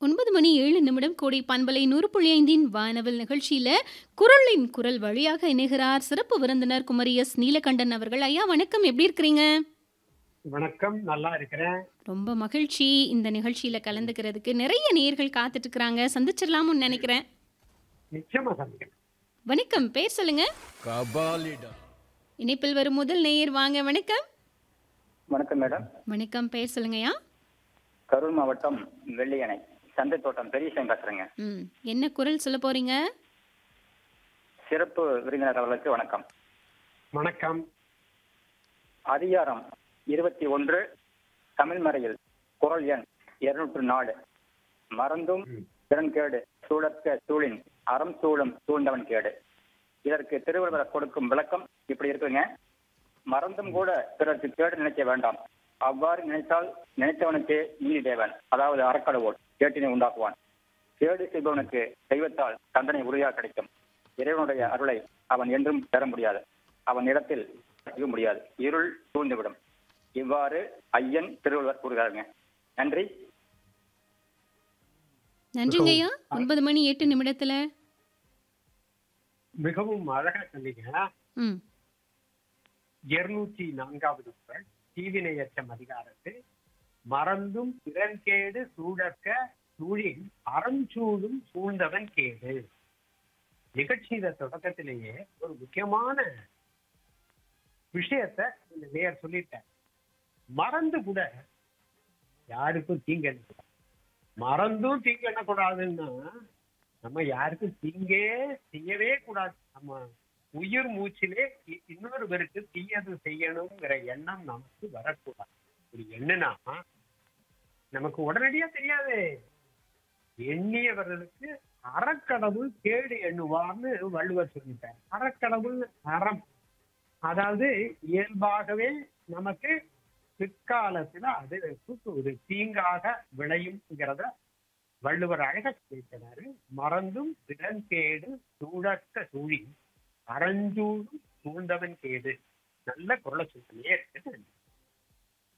ஒன்பது மணி ஏழு நிமிடம் கோடை பண்பலை நூறு புள்ளி ஐந்தின் வானவில் நிகழ்ச்சியில குரலின் குரல் வழியாக இணைகிறார் சிறப்பு விருந்தினர் குமரி எஸ் நீலகண்டன் அவர்கள் ஐயா வணக்கம் எப்படி இருக்கிறீங்க வணக்கம் நல்லா இருக்கிறேன் ரொம்ப மகிழ்ச்சி இந்த நிகழ்ச்சியில கலந்துக்கிறதுக்கு நிறைய நேயர்கள் காத்துட்டு இருக்கிறாங்க சந்திச்சிடலாம்னு நினைக்கிறேன் நிச்சயமா சந்திக்கிறேன் வணக்கம் பேர் சொல்லுங்க கபாலிடா இணைப்பில் வரும் முதல் நேயர் வாங்க வணக்கம் வணக்கம் மேடம் வணக்கம் பேர் சொல்லுங்கய்யா கரூர் மாவட்டம் வெள்ளியணை சந்தை தோட்டம் பெரியசாமி பேசுறேங்க ம் என்ன குரல் சொல்ல போறீங்க சிறப்பு விருந்தினர் அவர்களுக்கு வணக்கம் வணக்கம் அதிகாரம் இருபத்தி ஒன்று தமிழ் மறையில் குரல் எண் இருநூற்று நாலு மறந்தும் திறன்கேடு சூழற்க சூழின் அறம் சூழும் சூழ்ந்தவன் கேடு இதற்கு திருவள்ளுவர் கொடுக்கும் விளக்கம் இப்படி இருக்குங்க மறந்தும் கூட பிறருக்கு கேடு நினைக்க வேண்டாம் அவ்வாறு நினைத்தால் நினைத்தவனுக்கே நீதி தேவன் அதாவது அறக்கடவுள் கேட்டினை உண்டாக்குவான் கேடு செய்பவனுக்கு தெய்வத்தால் தண்டனை உறுதியாக கிடைக்கும் இறைவனுடைய அருளை அவன் என்றும் பெற முடியாது அவன் இடத்தில் செய்ய முடியாது இருள் சூழ்ந்துவிடும் இவ்வாறு ஐயன் திருவள்ளுவர் கூறுகிறாருங்க நன்றி நன்றிங்க ஐயா ஒன்பது மணி எட்டு நிமிடத்துல மிகவும் அழகா சொன்னீங்க ம் இருநூற்றி நான்காவது குரல் தீவினையற்றம் அதிகாரத்து மறந்தும் பிறன்கேடு சூழற்க சூழின் அறஞ்சூழும் சூழ்ந்தவன் கேடு நிகழ்ச்சியில தொடக்கத்திலேயே ஒரு முக்கியமான விஷயத்த இந்த நேர் சொல்லிட்டேன் மறந்து கூட யாருக்கும் தீங்கு எண்ணக்கூடாது மறந்தும் தீங்கு எண்ணக்கூடாதுன்னா நம்ம யாருக்கும் தீங்கே செய்யவே கூடாது நம்ம உயிர் மூச்சிலே இ- இன்னொருவருக்கு தீயது செய்யணுங்கிற எண்ணம் நமக்கு வரக்கூடாது ஒரு எண்ணுனா நமக்கு உடனடியா தெரியாது எண்ணியவர்களுக்கு அறக்கடவுள் கேடு எண்ணுவார்னு வள்ளுவர் சொல்லிட்டார் அறக்கடவுள் அறம் அதாவது இயல்பாகவே நமக்கு பிற்காலத்துல அது ஒரு தீங்காக விளையும்ங்கிறத வள்ளுவர் அழக சொல்லிட்டாரு மறந்தும் பிறன்கேடு சூழற்க சூழி அறஞ்சூழும் சூழ்ந்தவன் கேடு நல்ல குரலை சொல்லியே இருக்கு